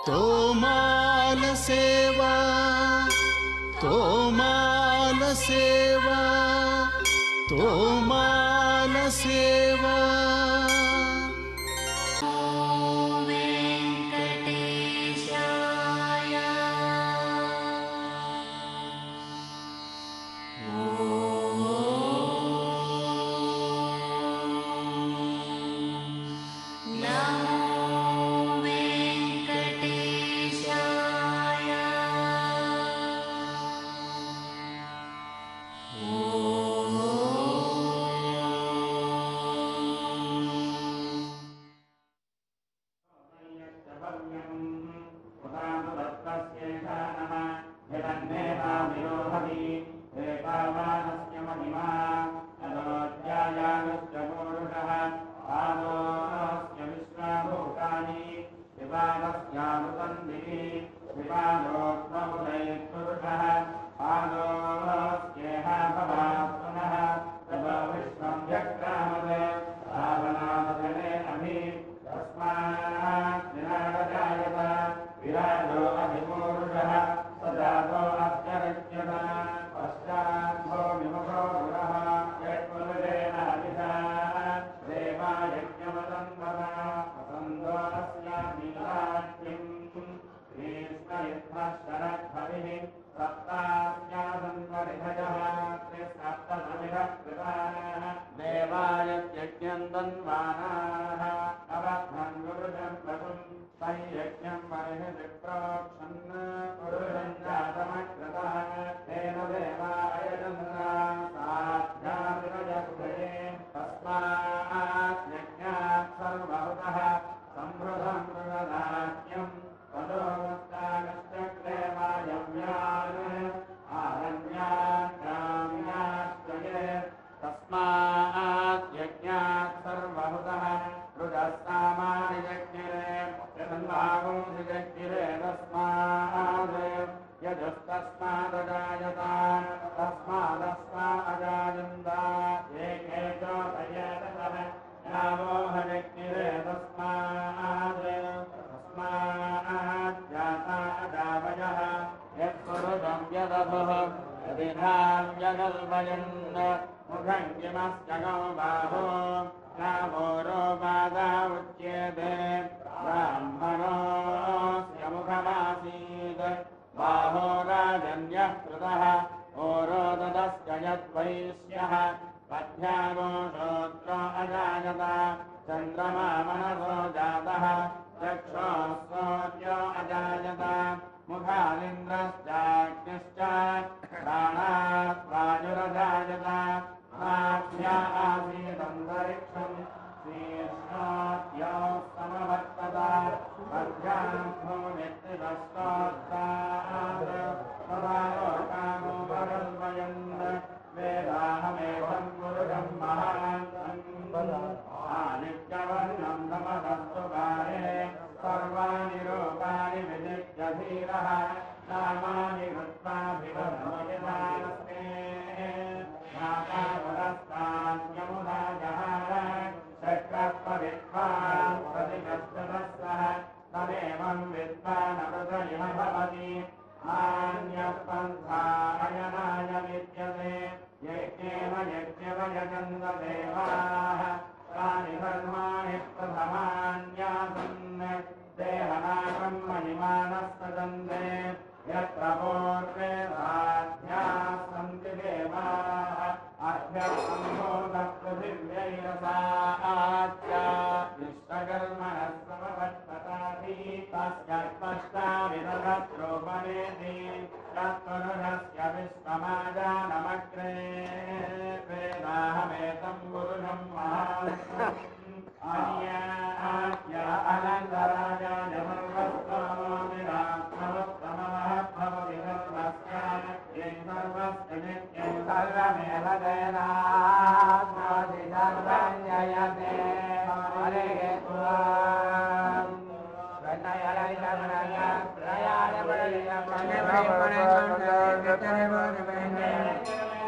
తోమాల సేవా తోమాల సేవా తోమాల సేవా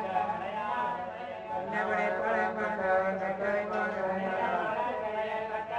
Never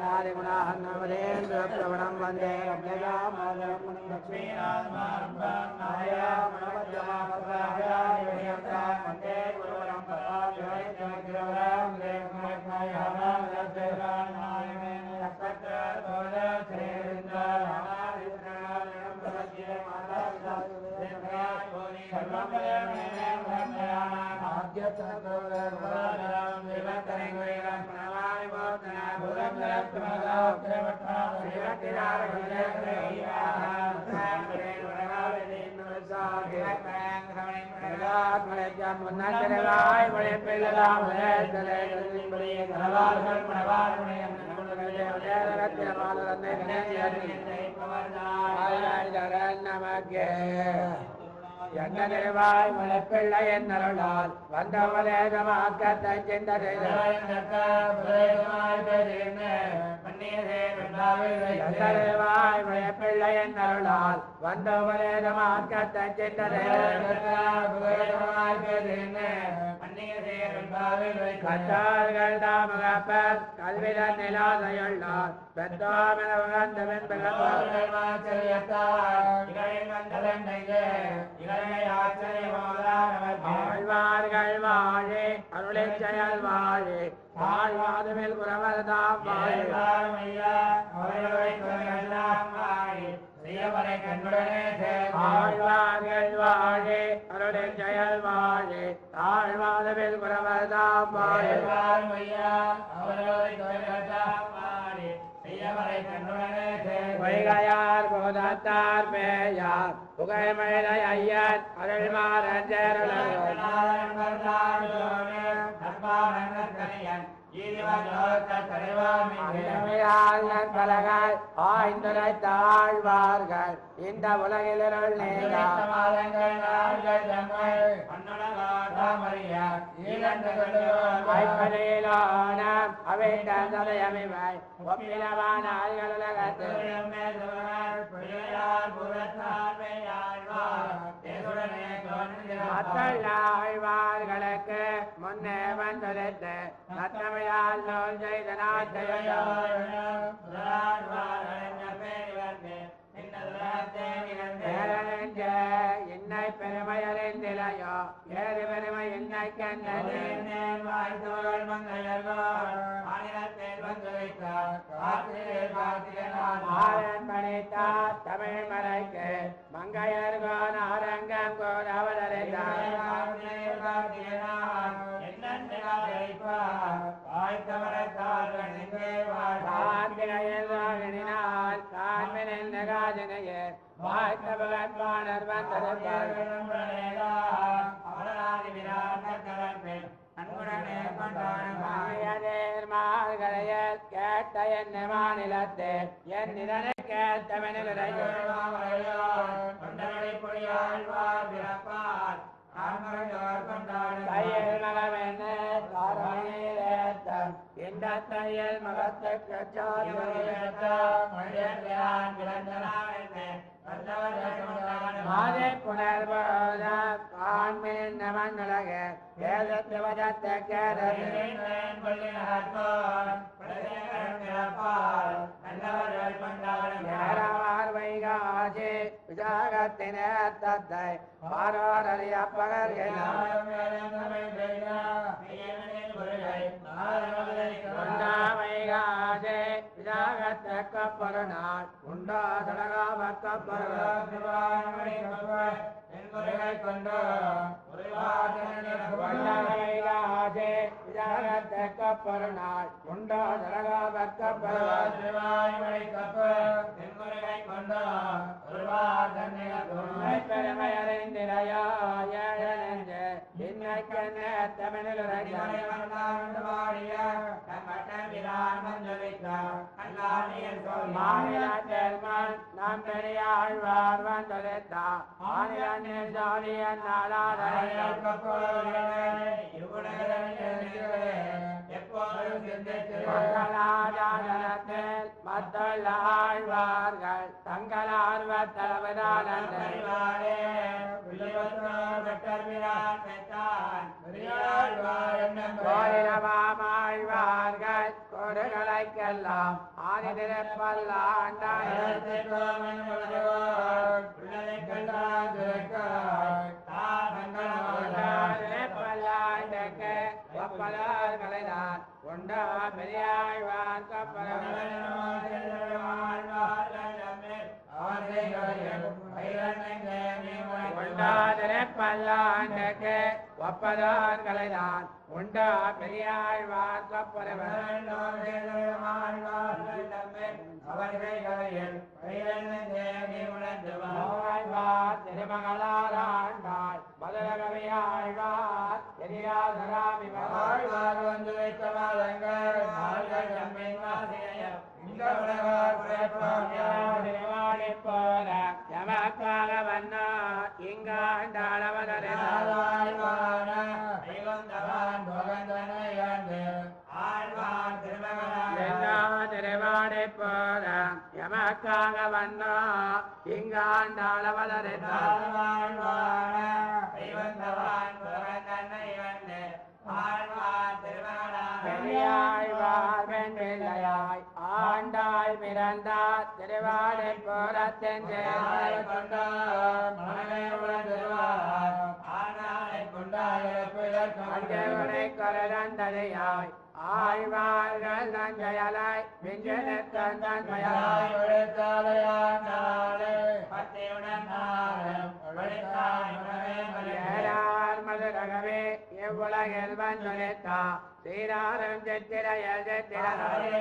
శ్రీరాజగుణాన్నవదేంద్రప్రవణం వందే రమ్యజామాలయం వందే గురువరం என்னவாய் மலைப்பிள்ளை என்னருளால் வந்தவலேதமாக்கத்தை சிந்த செய்தவாய் மலைப்பிள்ளை என்னருளால் வந்தவலேதமாக்கத்தை சிந்த கற்றார்கள் தாமகப்பர் கல்விதன் நிலாதையுள்ளார் பெற்றோமென உகந்தவன் ஆழ்வார்கள் வாழே அருளிச் செயல் வாழே ஆழ்வாதுமில் குறவர்தாம் வாழே ஆழ்வார்கள் வாழே அருளிச் செயல் வாழே ஆழ்வாதுமில் குறவர்தாம் வாழே வைகையார் போதத்தார் பேயார் புகைமழை ஐயன் அருள்மாறன் பலகாய் ஆய்ந்துரை தாழ்வார்கள் இந்த உலகிலிருள் நீங்கா ஐப்பனையிலான அவைந்த சதயமிவை ஒப்பிலவான ஆய்களுலகத்தில் ஆழ்வார்களுக்கு முன்னே வந்துரைத்து நத்தமிழால் நூல் செய்த நாட்டையோ பேரறிஞ்ச என்னை பெருமையறிந்திலையோ ஏறு பெருமை என்னை கண்டது ஆரன் பணித்தார் தமிழ் மலைக்கு மங்கையர்கோன் அரங்கம் கோர் அவதரித்தார் காண்பினில் நகாஜனையே வாய்த்த பகவானர் வந்திருப்பார் மார்களையல் கேட்ட என்ன மாநிலத்தே என் நிலனை கேட்டவனில் தையல் மகமென்ன தாரமேலேத்தம் இந்த தையல் மகத்துக்கு மாதே புனர்போத காண்மின் நமன்னுலக வேதத்து வதத்த கேரவார் வைகாஜே விஜாகத்தின தத்தை பாரோரறிய பகர்கிறார் உண்டாமைகாதே விஜாகத்தக்கப்பரு நாள் உண்டா கொண்டாமைகாதே விஜாகத்தக்கப்பரு நாள் உண்டா பெருமையறிந்திரையாய இன்னைக்கென்ன தமிழில் மாநில சேர்மன் நம் பெரியாழ்வார் வந்தெடுத்தா மாநில ஜாலிய மங்களாஜானத்தில் மத்துள்ள ஆழ்வார்கள் தங்கள் ஆர்வத்தளவிதான கோயிலமாழ்வார்கள் கோடுகளைக்கெல்லாம் ஆதி திறப்பல்லாண்டாய் திறப்பல்லாண்டுக்கு ஒப்பதார்களைதான் உண்டா பெரியாழ்வான் உண்டாதிரே பல்லாண்டுக்கு ஒப்பதார்களைதான் உண்டா பெரியாழ்வான் ஆழ்வார் திருமகளாராண்டாள் மதுரகவியாழ்வார் எரியாதராமி ஆழ்வார் வந்து வைத்த மாதங்கள் நாள்கள் நம்மின் வாசியம் இந்த உலகார் பிறப்பாம் யார் திருவாடி போல எமக்காக வந்தா இங்காண்டாளவதரே ஆழ்வான ஐவந்தவான் பகந்தனை ஆண்டு ஆழ்வார் திருமகனார் எல்லா திருவாடி போல எமக்காக வந்தா இங்காண்டாளவதரே ஆழ்வாழ்வான ஐவந்தவான் பகந்தனை ஆண்டு ஆழ்வார் திருமகனார் பெரியாழ்வார் வெண்பிள்ளையாய் ஆண்டாள் பிறந்தார் திருவாடி போலத்தென்று அஞ்சகுனை கொரதந்ததையாய் ஆழ்வார்கள் தஞ்சையலாய் விஞ்சனத்தன் தன்மையலாய் ஏறார் மதுரகவே எவ்வுலகில் வந்துரைத்தா சீராரம் செத்திரையல் செத்திராய்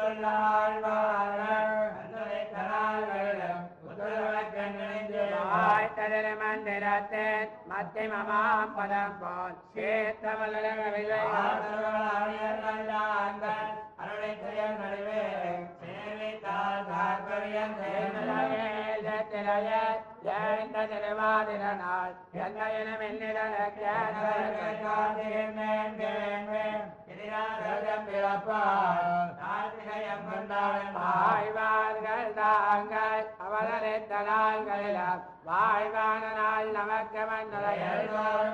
ததிர மந்திரத்தேன் மத்தி மமாம் பதம் போல் சேத்தமலகவில்லை ஜெயந்த திருவாதிரனால் என்னையனும் வாழ்வார்கள் தாங்கள் அவதரித்த நாள்களிலும் வாழ்வான நாள் நமக்கு மன்னரையல்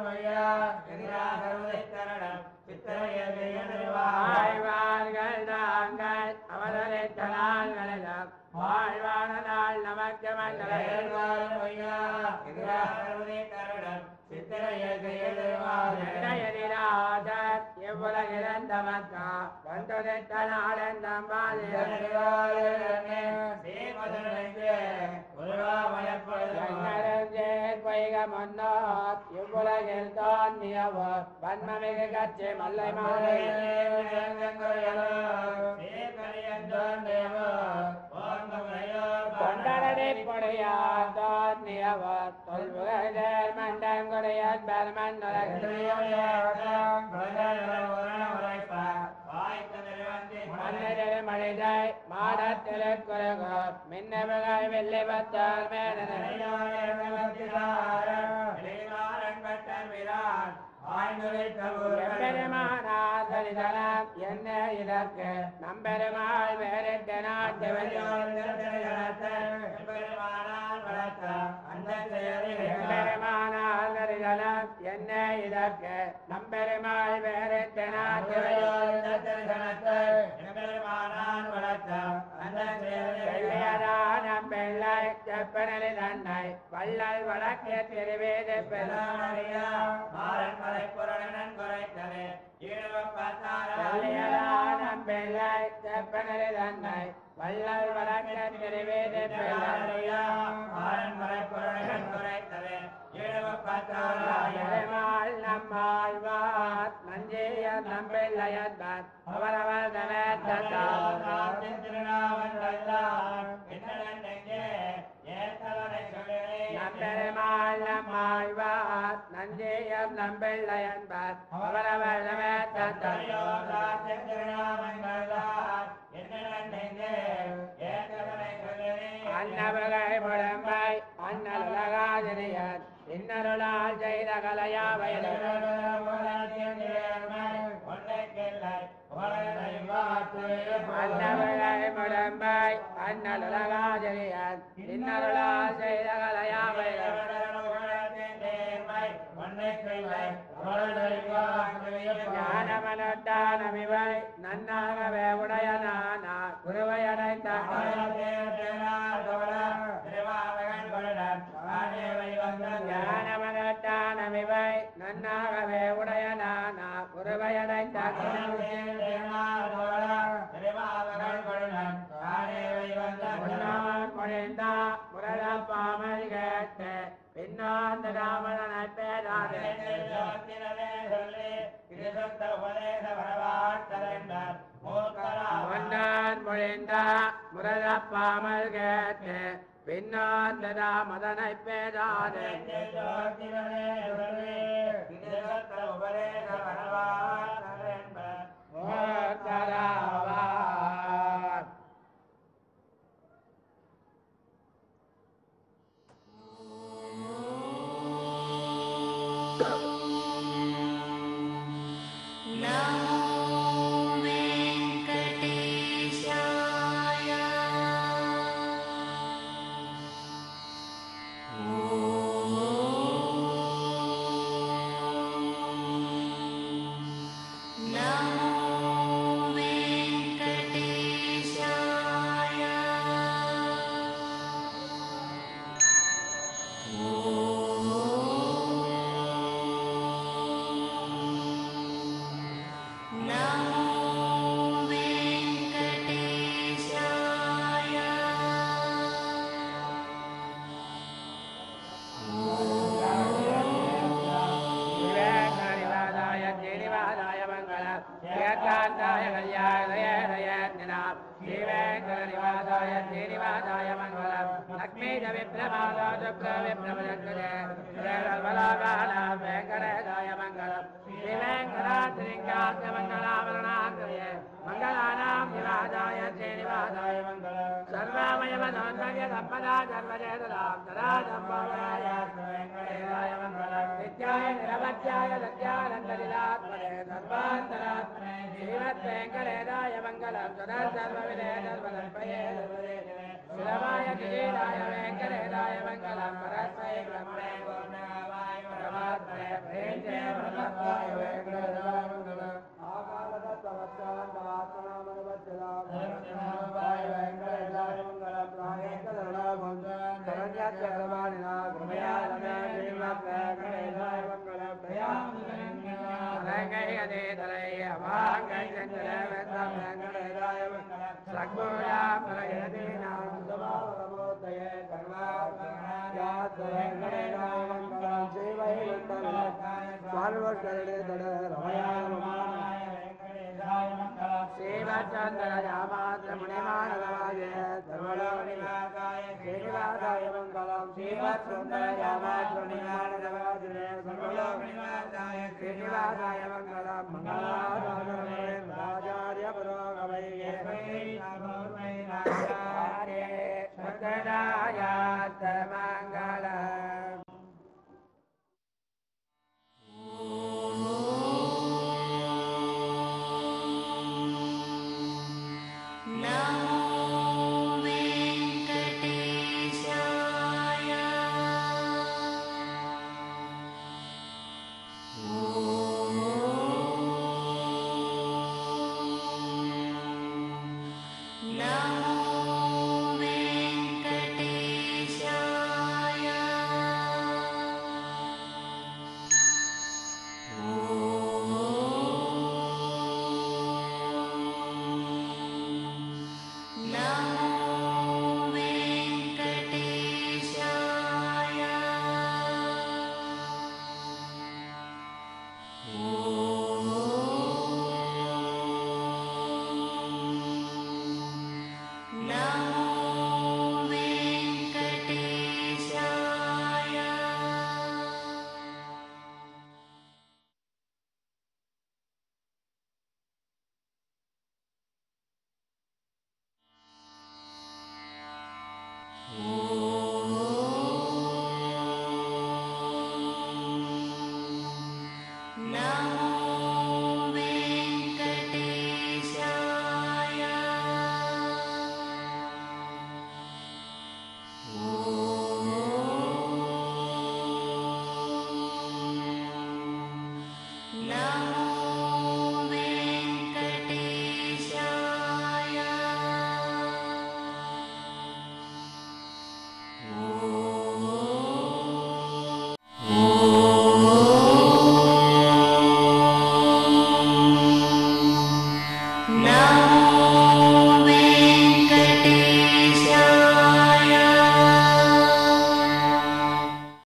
வாழ்வார்கள் தாங்கள் அவதரித்த நாள்களிலும் வாழ்வான நாள் நமக்கு மன்னரையல் எதிராஜர் எவ்வுலகிழந்தமக்கா வந்துரைத்த நாளெந்தம் பொய்க முன்னோர் இவ்வுலகில் தோன்றியவர் வன்மமிகு கட்சி மல்லை மாலை கொண்டரடி பொடையார் தோன்றியவர் தொல்புகழ் மண்டங்குடையார் பெருமன் மன்னரில் மனிதை மாடத்திலே குறைகோர் மின்னவர்கள் வெள்ளி பத்தால் மேதனை எம்பெருமானார் தரிசனம் என்ன இதற்கு நம்பெருமாள் வேறிட்ட நாட்டு எம்பெருமானார் தரிசனம் என்ன இதற்கு நம்பெருமாள் வேறிட்ட நாட்டு வெள்ளையரான பிள்ளை செப்பனலி தன்னை வள்ளல் வழக்கே திருவேத வெள்ளையரான பிள்ளை செப்பனலி தன்னை வள்ளல் வழக்கே திருவேத பெருமாள் நம்மாழ்வார் நஞ்சேய நம்பிள்ளையன்பார் அவரவர் நம்பெருமாள் நம்மாழ்வார் நஞ்சேயம் நம்பிள்ளையன்பார் அவரவர் அன்னவகை முழம்பை அண்ணல் உலகாதிரியன் இன்னருளால் செய்த கலையா அன்னவகை முழம்பை அண்ணல் உலகாதிரியன் இன்னருளால் செய்த கலையா ஞானமனத்தானமிவை நன்னாகவே உடையனான குருவையடைந்த ஞானமனத்தானமிவை நன்னாகவே உடையனான குருவையடைந்த முன்னான் முழிந்தா முரடப்பாமல் கேட்டு பின்னாந்த ராமனை பேராதே முன்னான் முழிந்தா முரடப்பாமல் கேட்டு பின்னாந்த ராமதனை பேராதே ஓர்தராவார் नमो वेङ्कटेशाय नमो वेङ्कटेशाय नमो वेङ्कटेशाय श्रीवेङ्कटनिवासाय श्रीनिवासाय मङ्गलम् श्रीकान्ताय कल्याणय दयन्निनाम् श्रीवेङ्कटनिवासाय श्रीनिवासाय मङ्गलम् लक्ष्मी च विप्रमादा शुक्र विप्रमजन्मजे श्रीरल्बलाकालां वेङ्कटेशाय मङ्गलम् श्रीवेङ्कटाद्रिङ्गास्य मङ्गलाभरणाङ्कये मङ्गलानां निवासाय श्रीनिवासाय मङ्गलम् सर्वामयमनोन्नर्य सम्पदा सर्वजेतदां तदा सम्भवाय वेङ्कटेशाय मङ्गलम् नित्याय निरवध्याय सत्यानन्दलिलात्मने सर्वान्तरात्मने श्रीमद्वेङ्कटेशाय मङ्गलम् सदा सर्वविदे सर्वदर्पये शिरवाय किरीटाय वेङ्कटेशाय मङ्गलम् परस्मै ब्रह्मणे पूर्णमाय परमात्मने प्रेञ्चे ब्रह्मत्वाय वेङ्कटेशाय मङ्गलम् आकालदत्तवत्सान्तवात्मनामनुवत्सलाय वेङ्कटेशाय मङ्गलम् प्राणेकरुणाभुञ्जन् शरण्यात्यक्रमाणिना कृपयालमे श्रीमद्वेङ्कटेशाय मङ्गलम् श्रीवचन्द्र रामात्र मुनिमानवाय सर्वलोकनिवासाय श्रीनिवासाय मङ्गलम् श्रीवत्सुन्दर रामात्र मुनिमानवाय सर्वलोकनिवासाय श्रीनिवासाय मङ्गलम् मङ्गलासाय